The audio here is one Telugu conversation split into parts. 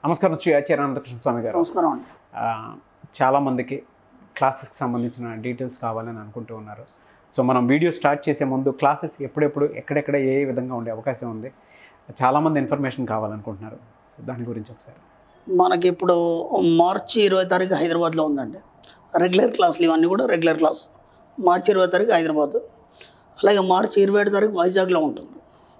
నమస్కారం శ్రీ ఆచార్య అనంతకృష్ణ స్వామి గారు నమస్కారం అండి ఆ, చాలామందికి క్లాసెస్కి సంబంధించిన డీటెయిల్స్ కావాలని అనుకుంటూ ఉన్నారు సో మనం వీడియో స్టార్ట్ చేసే ముందు క్లాసెస్ ఎప్పుడెప్పుడు ఎక్కడెక్కడ ఏ ఏ విధంగా ఉండే అవకాశం ఉంది చాలామంది ఇన్ఫర్మేషన్ కావాలనుకుంటున్నారు సో దాని గురించి ఒకసారి మనకి ఇప్పుడు మార్చి ఇరవై తారీఖు హైదరాబాద్లో ఉందండి రెగ్యులర్ క్లాసులు ఇవన్నీ కూడా రెగ్యులర్ క్లాస్ మార్చి ఇరవై తారీఖు హైదరాబాద్ అలాగే మార్చి ఇరవై ఏడు తారీఖు వైజాగ్లో ఉంటుంది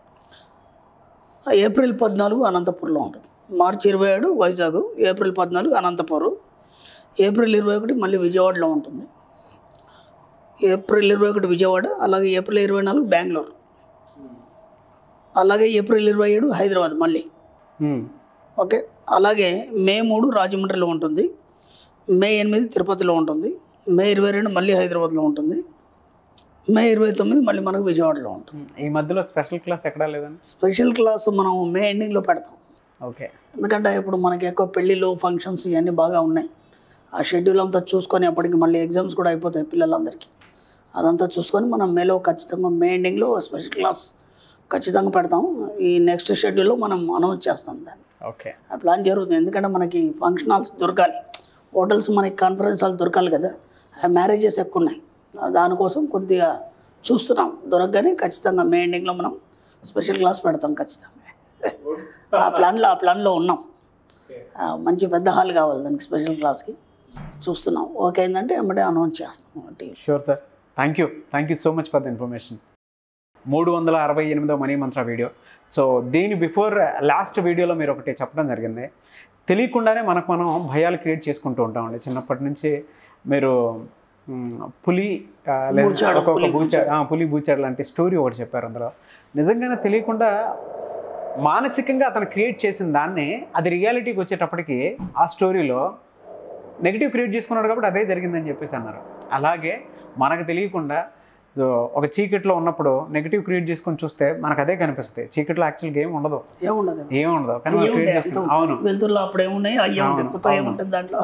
ఏప్రిల్ పద్నాలుగు అనంతపూర్లో ఉంటుంది మార్చి ఇరవై ఏడు వైజాగ్ ఏప్రిల్ పద్నాలుగు అనంతపూర్ ఏప్రిల్ ఇరవై ఒకటి మళ్ళీ విజయవాడలో ఉంటుంది ఏప్రిల్ ఇరవై ఒకటి విజయవాడ అలాగే ఏప్రిల్ ఇరవై నాలుగు బెంగళూరు అలాగే ఏప్రిల్ ఇరవై ఏడు హైదరాబాద్ మళ్ళీ మ్మ్. ఓకే అలాగే మే మూడు రాజమండ్రిలో ఉంటుంది మే ఎనిమిది తిరుపతిలో ఉంటుంది మే ఇరవై రెండు మళ్ళీ హైదరాబాద్లో ఉంటుంది మే ఇరవై తొమ్మిది మళ్ళీ మనకు విజయవాడలో ఉంటుంది ఈ మధ్యలో స్పెషల్ క్లాస్ ఎక్కడా లేదండి స్పెషల్ క్లాస్ మనం మే ఎండింగ్లో పెడతాం ఓకే ఎందుకంటే ఇప్పుడు మనకి ఎక్కువ పెళ్ళిళ్ళు ఫంక్షన్స్ ఇవన్నీ బాగా ఉన్నాయి ఆ షెడ్యూల్ అంతా చూసుకొని అప్పటికి మళ్ళీ ఎగ్జామ్స్ కూడా అయిపోతాయి పిల్లలందరికీ అదంతా చూసుకొని మనం మేలో ఖచ్చితంగా మే ఎండింగ్లో స్పెషల్ క్లాస్ ఖచ్చితంగా పెడతాం ఈ నెక్స్ట్ షెడ్యూల్లో మనం అనౌన్స్ చేస్తాం దాన్ని ఓకే ఆ ప్లాన్ జరుగుతుంది ఎందుకంటే మనకి ఫంక్షన్ హాల్స్ దొరకాలి హోటల్స్ మనకి కాన్ఫరెన్స్ హాల్ దొరకాలి కదా ఆ మ్యారేజెస్ ఎక్కువ ఉన్నాయి ఆ దానికోసం కొద్దిగా చూస్తున్నాం దొరకగానే ఖచ్చితంగా మే ఎండింగ్లో మనం స్పెషల్ క్లాస్ పెడతాం ఖచ్చితంగా ఆ ప్లాన్లో ఆ ప్లాన్లో ఉన్నాం ఆ, మంచి పెద్ద హాల్ కావాలి దానికి స్పెషల్ క్లాస్కి చూస్తున్నాం ఓకే అయిందంటే వెంబడే అనౌన్స్ చేస్తాం TV sure sir thank you thank you so much for the information మూడు వందల అరవై ఎనిమిదో మనీ మంత్ర వీడియో సో దీని బిఫోర్ లాస్ట్ వీడియోలో మీరు ఒకటి చెప్పడం జరిగింది తెలియకుండానే మనకు మనం భయాలు క్రియేట్ చేసుకుంటూ ఉంటామండి చిన్నప్పటి నుంచి మీరు మ్, పులి ఆ, లేదా బూచాడు, ఒక- ఒక పులి బూచాడు ఆ, పులి బూచాడు లాంటి స్టోరీ ఒకటి చెప్పారు అందులో నిజంగానే తెలియకుండా మానసికంగా అతను క్రియేట్ చేసిన దాన్ని అది రియాలిటీకి వచ్చేటప్పటికి ఆ స్టోరీలో నెగిటివ్ క్రియేట్ చేసుకున్నాడు కాబట్టి అదే జరిగిందని చెప్పేసి అన్నారు అలాగే మనకు తెలియకుండా సో ఒక చీకట్లో ఉన్నప్పుడు నెగిటివ్ క్రియేట్ చేసుకొని చూస్తే మనకు అదే కనిపిస్తుంది చీకట్లో యాక్చువల్గా ఏం ఉండదు ఏముండదు ఏం ఉండదు కానీ మనం క్రియేట్ ఏముంటాయి చేసుకుంటాం అంత అవును వెళ్తుర్లో అప్పుడు ఏమున్నాయి అయ్యే ఉంటాయి అవును, కొత్త అవును. ఏముంటుంది దాంట్లో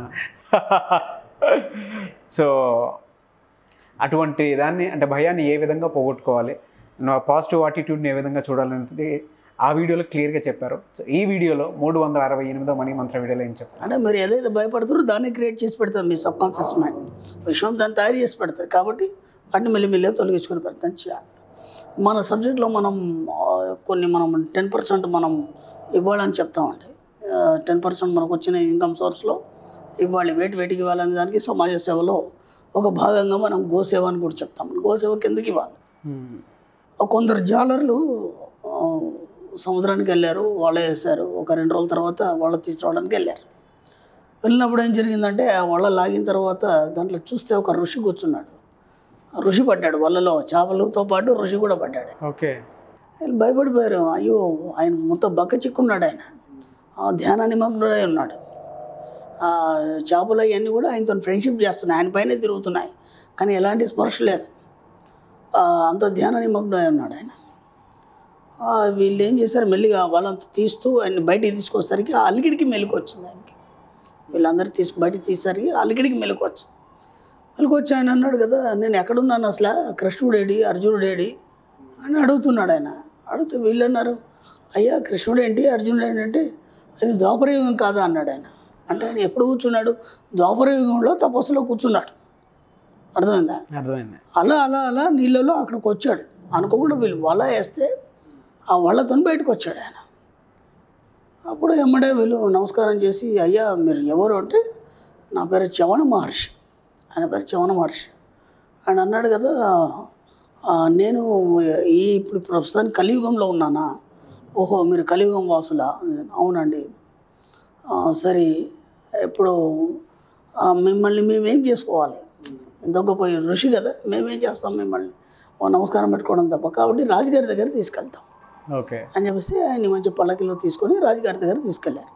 సో అటువంటి దాన్ని అంటే భయాన్ని ఏ విధంగా పోగొట్టుకోవాలి పాజిటివ్ యాటిట్యూడ్ని ఏ విధంగా చూడాలనేది ఆ వీడియోలో క్లియర్గా చెప్పారు సో ఈ వీడియోలో మూడు వందల అరవై ఎనిమిదో మనీ మంత్ర వీడియోలో ఏం చెప్పారు అంటే మీరు ఏదైతే భయపడుతారో దాన్ని క్రియేట్ చేసి పెడతారు మీ సబ్ కాన్షియస్ మైండ్ విషయం దాన్ని తయారు చేసి పెడతారు కాబట్టి వాటిని మెల్లిమెల్లిగా తొలగించుకొని పెడతాను చేయాలి మన సబ్జెక్ట్లో మనం ఆ, కొన్ని మనం టెన్ పర్సెంట్ మనం ఇవ్వాలని చెప్తామండి టెన్ పర్సెంట్ మనకు వచ్చిన ఇన్కమ్ సోర్స్లో ఇవ్వాలి వేటి వేటికి ఇవ్వాలనే దానికి సమాజ సేవలో ఒక భాగంగా మనం గోసేవ అని కూడా చెప్తాం గోసేవ కిందకి ఇవ్వాలి కొందరు జాలర్లు ఆ, సముద్రానికి వెళ్ళారు వాళ్ళే వేశారు ఒక రెండు రోజుల తర్వాత వాళ్ళ తీసుకురావడానికి వెళ్ళారు వెళ్ళినప్పుడు ఏం జరిగిందంటే ఆ వల లాగిన తర్వాత దాంట్లో చూస్తే ఒక ఋషి కూర్చున్నాడు ఆ ఋషి పడ్డాడు వలలో చేపలతో పాటు ఋషి కూడా పడ్డాడు ఓకే ఆయన భయపడిపోయారు అయ్యో ఆయన మొత్తం బక్క చిక్కున్నాడు ఆయన ఆ ధ్యాన నిమగ్నుడై ఉన్నాడు ఆ చేపలు అవన్నీ కూడా ఆయనతో ఫ్రెండ్షిప్ చేస్తున్నాయి ఆయన పైనే తిరుగుతున్నాయి కానీ ఎలాంటి స్పర్శ లేదు ఆ, అంత ధ్యాన నిమగ్నుడై ఉన్నాడు ఆయన ఆ, వీళ్ళు ఏం చేశారు మెల్లిగా వాళ్ళంతా తీస్తూ ఆయన బయటికి తీసుకొసరికి ఆ అలిగిడికి మెలకు వచ్చింది ఆయనకి వీళ్ళందరూ తీసుకు బయటికి తీసేసరికి ఆ అలిగిడికి మెలకు వచ్చింది మెలకు వచ్చి ఆయన అన్నాడు కదా నేను ఎక్కడున్నాను అసలు కృష్ణుడేడి అర్జునుడేడి అని అడుగుతున్నాడు ఆయన అడిగితే వీళ్ళు అన్నారు అయ్యా కృష్ణుడు ఏంటి అర్జునుడు ఏంటంటే అది ద్వాపరయుగం కాదా అన్నాడు ఆయన అంటే ఆయన ఎప్పుడు కూర్చున్నాడు ద్వాపరయుగంలో తపస్సులో కూర్చున్నాడు అర్థమైందా అర్థమైంది అలా అలా అలా నీళ్ళలో అక్కడికి వచ్చాడు అనుకోకుండా వీళ్ళు వల వేస్తే ఆ వలతో బయటకు వచ్చాడు ఆయన అప్పుడు ఎమ్మడే వీళ్ళు నమస్కారం చేసి అయ్యా మీరు ఎవరు అంటే నా పేరు చవణ మహర్షి ఆయన పేరు చవణ మహర్షి ఆయన అన్నాడు కదా "ఆ, నేను ఈ ఇప్పుడు ప్రస్తుతానికి కలియుగంలో ఉన్నానా ఓహో మీరు కలియుగం వాసులా అవునండి "ఆ, సరే ఇప్పుడు ఆ, మిమ్మల్ని మేమేం చేసుకోవాలి ఎంత గొప్ప ఋషి కదా మేమేం చేస్తాం మిమ్మల్ని ఓ నమస్కారం పెట్టుకోవడం తప్ప కాబట్టి రాజుగారి దగ్గర తీసుకెళ్తాం ఓకే అని చెప్పేసి ఆయన్ని మంచి పల్లకిలో తీసుకొని రాజుగారి దగ్గర తీసుకెళ్ళారు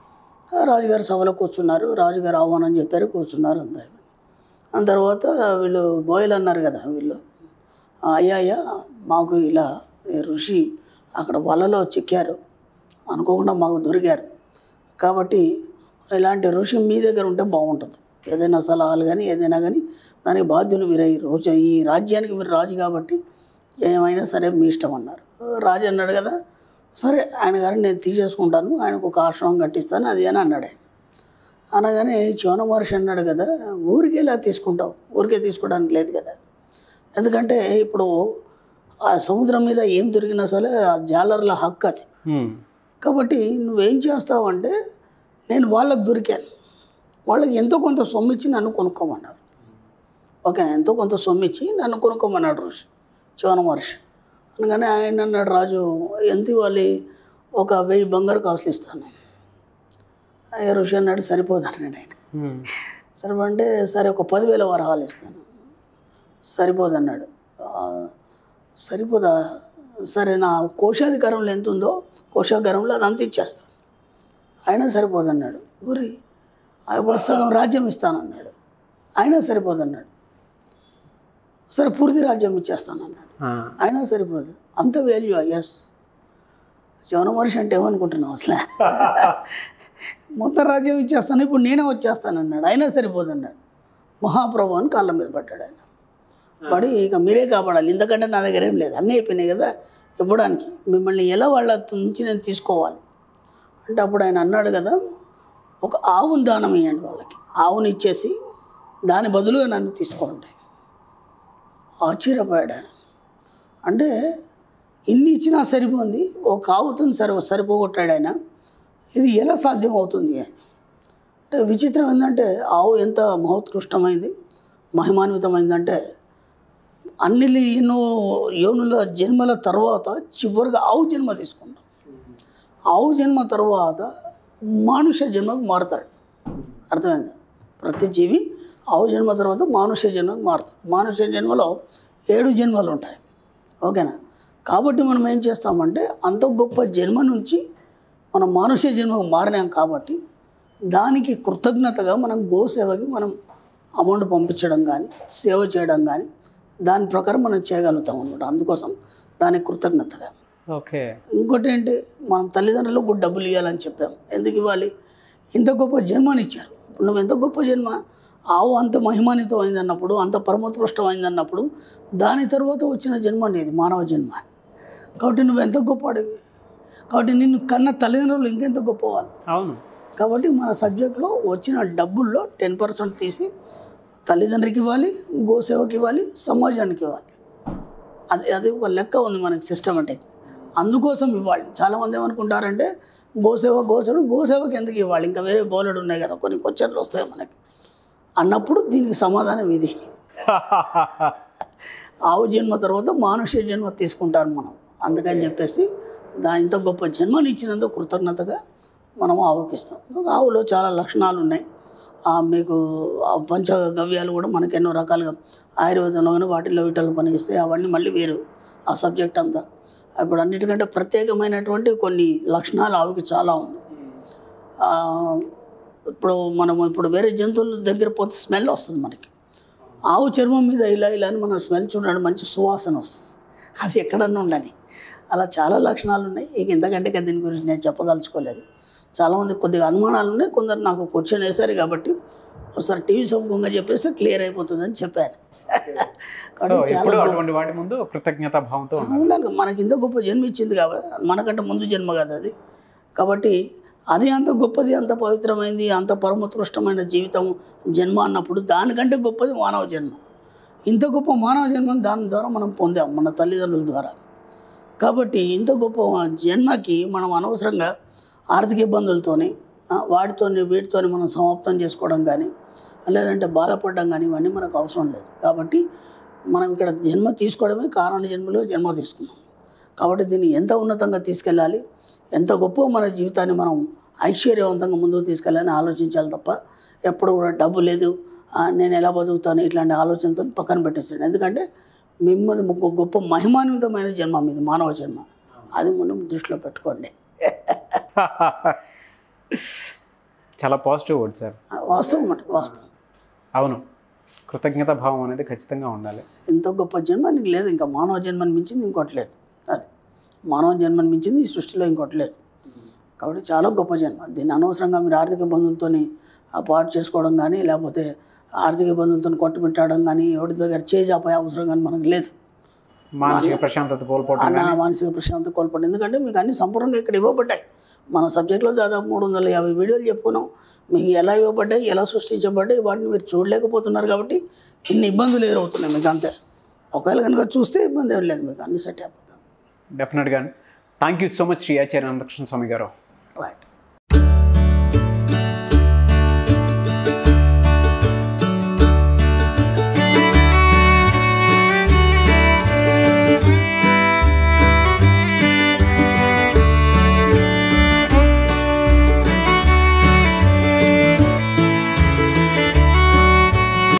ఆ రాజుగారు సభలో కూర్చున్నారు రాజుగారు ఆహ్వానం చెప్పారు కూర్చున్నారు అంతా ఆ తర్వాత వీళ్ళు బోయలు అన్నారు కదా వీళ్ళు "ఆ, అయ్యా అయ్యా మాకు ఇలా ఈ ఋషి అక్కడ వలలో చిక్కారు అనుకోకుండా మాకు దొరికారు కాబట్టి ఇలాంటి ఋషి మీ దగ్గర ఉంటే బాగుంటుంది ఏదైనా సలహాలు కానీ ఏదైనా కానీ దానికి బాధ్యులు మీరే ఈ రోజు ఈ రాజ్యానికి మీరు రాజు కాబట్టి ఏమైనా సరే మీ ఇష్టం అన్నారు రాజు అన్నాడు కదా సరే ఆయన గారిని నేను తీసేసుకుంటాను ఆయనకు ఒక ఆశ్రమం కట్టిస్తాను అది అని అన్నాడు ఆయన అనగానే చివన మహర్షి అన్నాడు కదా ఊరికే ఇలా తీసుకుంటావు ఊరికే తీసుకోవడానికి లేదు కదా ఎందుకంటే ఇప్పుడు ఆ సముద్రం మీద ఏం దొరికినా సరే ఆ జాలర్ల హక్కు అది హ్మ్. కాబట్టి నువ్వేం చేస్తావంటే నేను వాళ్ళకి దొరికాను వాళ్ళకి ఎంతో కొంత సొమ్మిచ్చి నన్ను కొనుక్కోమన్నాడు ఓకే ఎంతో కొంత సొమ్మిచ్చి నన్ను కొనుక్కోమన్నాడు ఋషి చివన మహర్షి అనగానే ఆయన అన్నాడు రాజు ఎంత ఇవ్వాలి ఒక వెయ్యి బంగారు కాసులు ఇస్తాను అయ్య ఋషి అన్నాడు సరిపోదు అన్నాడు ఆయన హ్మ్. సరిపోంటే సరే ఒక పదివేల వరహాలు ఇస్తాను సరిపోదు అన్నాడు "ఆ, సరిపోదా సరే నా కోశాధికారంలో ఎంత ఉందో కోశాధికారంలో అది అంత ఇచ్చేస్తాను అయినా సరిపోదు అన్నాడు ఊరి ఇప్పుడు సగం రాజ్యం ఇస్తానన్నాడు అయినా సరిపోదు అన్నాడు సరే పూర్తి రాజ్యం ఇచ్చేస్తాను అన్నాడు ఆ. అయినా సరిపోదు అంత వాల్యూ ఎస్ జవన మనిషి అంటే ఏమనుకుంటున్నావు అసలు మొత్తం రాజ్యం ఇచ్చేస్తాను ఇప్పుడు నేనే వచ్చేస్తాను అన్నాడు అయినా సరిపోదు అన్నాడు మహాప్రభు అని కాళ్ళ మీద పడ్డాడు ఆయన పడి ఇక మీరే కాపాడాలి ఇంతకంటే నా దగ్గర ఏం లేదు అన్నీ అయిపోయినాయి కదా ఇవ్వడానికి మిమ్మల్ని ఎలా వాళ్ళ నుంచి నేను తీసుకోవాలి అంటే అప్పుడు ఆయన అన్నాడు కదా ఒక ఆవును దానం ఇవ్వండి వాళ్ళకి ఆవుని ఇచ్చేసి దాని బదులుగా నన్ను తీసుకోండి ఆశ్చర్యపోయాడు ఆయన అంటే ఇన్ని ఇచ్చినా సరిపోయింది ఒక ఆవుతో సరి సరిపోగొట్టాడు ఆయన ఇది ఎలా సాధ్యం అవుతుంది అని అంటే విచిత్రం ఏంటంటే ఆవు ఎంత మహోత్కృష్టమైంది మహిమాన్వితమైందంటే అన్ని ఎన్నో యోనుల జన్మల తర్వాత చివరిగా ఆవు జన్మ తీసుకుంటాం ఆవు జన్మ తర్వాత మానుష జన్మకు మారుతాడు అర్థమైంది ప్రతి జీవి ఆవు జన్మ తర్వాత మానుష జన్మకు మారుతాడు మానుష జన్మలో ఏడు జన్మలు ఉంటాయి ఓకేనా కాబట్టి మనం ఏం చేస్తామంటే అంత గొప్ప జన్మ నుంచి మనం మానుష జన్మకు మారినాం కాబట్టి దానికి కృతజ్ఞతగా మనం గోసేవకి మనం అమౌంట్ పంపించడం కానీ సేవ చేయడం కానీ దాని ప్రకారం మనం చేయగలుగుతాం అనమాట అందుకోసం దానికి కృతజ్ఞతగా ఓకే ఇంకోటి ఏంటి మనం తల్లిదండ్రులకు కూడా డబ్బులు ఇవ్వాలని చెప్పాం ఎందుకు ఇవ్వాలి ఇంత గొప్ప జన్మని ఇచ్చారు ఇప్పుడు నువ్వు ఎంత గొప్ప జన్మ ఆవు అంత మహిమాన్వితం అయింది అన్నప్పుడు అంత పరమోత్కృష్టమైంది అన్నప్పుడు దాని తర్వాత వచ్చిన జన్మ అనేది మానవ జన్మ కాబట్టి నువ్వు ఎంత గొప్పవాడివి కాబట్టి నిన్ను కన్న తల్లిదండ్రులు ఇంకెంత గొప్పవాళ్ళు అవును కాబట్టి మన సబ్జెక్ట్లో వచ్చిన డబ్బుల్లో టెన్ పర్సెంట్ తీసి తల్లిదండ్రికి ఇవ్వాలి గోసేవకి ఇవ్వాలి సమాజానికి ఇవ్వాలి అది అది ఒక లెక్క ఉంది మనకి సిస్టమేటిక్ అందుకోసం ఇవ్వాలి చాలామంది ఏమనుకుంటారంటే గోసేవ గోసేవుడు గోసేవకి ఎందుకు ఇవ్వాలి ఇంకా వేరే బౌలెడు ఉన్నాయి కదా కొన్ని క్వశ్చన్లు వస్తాయి మనకి అన్నప్పుడు దీనికి సమాధానం ఇది ఆవు జన్మ తర్వాత మానుష జన్మ తీసుకుంటారు మనం అందుకని చెప్పేసి దాని ఇంత గొప్ప జన్మని ఇచ్చినందుకు కృతజ్ఞతగా మనం ఆవుకిస్తాం ఆవులో చాలా లక్షణాలు ఉన్నాయి ఆ మీకు ఆ పంచగవ్యాలు కూడా మనకి ఎన్నో రకాలుగా ఆయుర్వేదంలో కానీ వాటిల్లో వీటిల్లో పనికిస్తాయి అవన్నీ మళ్ళీ వేరు ఆ సబ్జెక్ట్ అంతా ఇప్పుడు అన్నిటికంటే ప్రత్యేకమైనటువంటి కొన్ని లక్షణాలు ఆవుకి చాలా ఉన్నాయి ఆ, ఇప్పుడు మనం ఇప్పుడు వేరే జంతువుల దగ్గర పోతే స్మెల్ వస్తుంది మనకి ఆవు చర్మం మీద ఇలా ఇలా అని మనం స్మెల్ చూడండి మంచి సువాసన వస్తుంది అది ఎక్కడన్నా ఉండని అలా చాలా లక్షణాలు ఉన్నాయి ఇక ఇంతకంటే ఇక దీని గురించి నేను చెప్పదలుచుకోలేదు చాలామంది కొద్దిగా అనుమానాలు ఉన్నాయి కొందరు నాకు క్వశ్చన్ వేశారు కాబట్టి ఒకసారి టీవీ సముఖంగా చెప్పేస్తే క్లియర్ అయిపోతుందని చెప్పాను సో కాబట్టి చాలా ఎప్పుడు గొప్ప- అటువంటి వాటి ముందు కృతజ్ఞత భావంతో ఉండాలి ఉండాలి మనకి ఇంత గొప్ప జన్మ ఇచ్చింది కాబట్టి మనకంటే ముందు జన్మ కదా అది కాబట్టి అది అంత గొప్పది అంత పవిత్రమైంది అంత పరమోత్కృష్టమైన జీవితం జన్మ అన్నప్పుడు దానికంటే గొప్పది మానవ జన్మ ఇంత గొప్ప మానవ జన్మను దాని ద్వారా మనం పొందాం మన తల్లిదండ్రుల ద్వారా కాబట్టి ఇంత గొప్ప జన్మకి మనం అనవసరంగా ఆర్థిక ఇబ్బందులతోని ఆ, వాటితోని వీటితోని మనం సమాప్తం చేసుకోవడం కానీ లేదంటే బాధపడడం కానీ ఇవన్నీ మనకు అవసరం లేదు కాబట్టి మనం ఇక్కడ జన్మ తీసుకోవడమే కారణ జన్మలో జన్మ తీసుకున్నాం కాబట్టి దీన్ని ఎంత ఉన్నతంగా తీసుకెళ్ళాలి ఎంత గొప్ప మన జీవితాన్ని మనం ఐశ్వర్యవంతంగా ముందుకు తీసుకెళ్ళాలని ఆలోచించాలి తప్ప ఎప్పుడు కూడా డబ్బు లేదు ఆ, నేను ఎలా బతుకుతాను ఇట్లాంటి ఆలోచనలతో పక్కన పెట్టేస్తాను ఎందుకంటే మిమ్మల్ని ఒక గొప్ప మహిమాన్వితమైన జన్మ మీది మానవ జన్మ అది మనం దృష్టిలో పెట్టుకోండి చాలా పాజిటివ్ వర్డ్ సార్ వాస్తవం అండి వాస్తవం అవును కృతజ్ఞత భావం అనేది ఖచ్చితంగా ఉండాలి ఇంత గొప్ప జన్మ నీకు లేదు ఇంకా మానవ జన్మని మించింది ఇంకోటి లేదు అది మానవ జన్మని మించింది ఈ సృష్టిలో ఇంకోటి లేదు కాబట్టి చాలా గొప్ప జన్మ దీన్ని అనవసరంగా మీరు ఆర్థిక ఇబ్బందులతోని ఆ పాటు చేసుకోవడం కానీ లేకపోతే ఆర్థిక ఇబ్బందులతో కొట్టుమిట్టాడడం కానీ ఎవరి దగ్గర చేజాపోయే అవసరం కానీ మనకు లేదు మానసిక ప్రశాంతత కోల్పోవటం అన్న కానీ మానసిక ప్రశాంతత కోల్పోండి ఎందుకంటే మీకు అన్ని సంపూర్ణంగా ఇక్కడ ఇవ్వబడ్డాయి మన సబ్జెక్ట్లో దాదాపు మూడు వందల యాభై వీడియోలు చెప్పుకున్నాం మీకు ఎలా ఇవ్వబడ్డాయి ఎలా సృష్టించబడ్డాయి వాటిని మీరు చూడలేకపోతున్నారు కాబట్టి ఇన్ని ఇబ్బందులు ఎదురవుతున్నాయి మీకు అంతే ఒకవేళ కనుక చూస్తే ఇబ్బంది ఏం లేదు మీకు అన్ని సెట్ అయిపోతుంది డెఫినెట్గా thank you so much Shri Acharya Anantakrishna Swami గారు రైట్